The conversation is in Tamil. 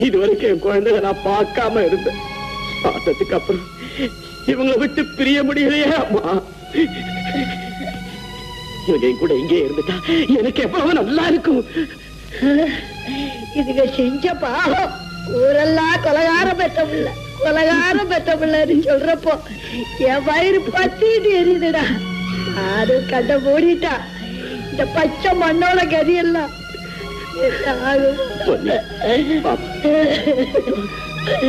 இது வரைக்கும் என் குழந்தைய நான் பார்க்காம இருந்தேன் பார்த்ததுக்கு அப்புறம் இவங்களை விட்டு பிரிய முடியலையே அம்மா இவங்க என் கூட இங்கே இருந்துட்டா எனக்கு எவ்வளவு நல்லா இருக்கும் இதுக செஞ்ச பாவம் ஊரெல்லாம் கொலகாரம் பெற்ற பிள்ள கொலகாரம் பெற்ற பிள்ளைன்னு சொல்றப்போ என் வயிறு பத்திட்டு எரியுதுடா யாரும் கண்ட மூடிட்டா இந்த பச்சை மண்ணோட கதியெல்லாம் என்ன ஆகும்? பொன்னி, பாப்பா.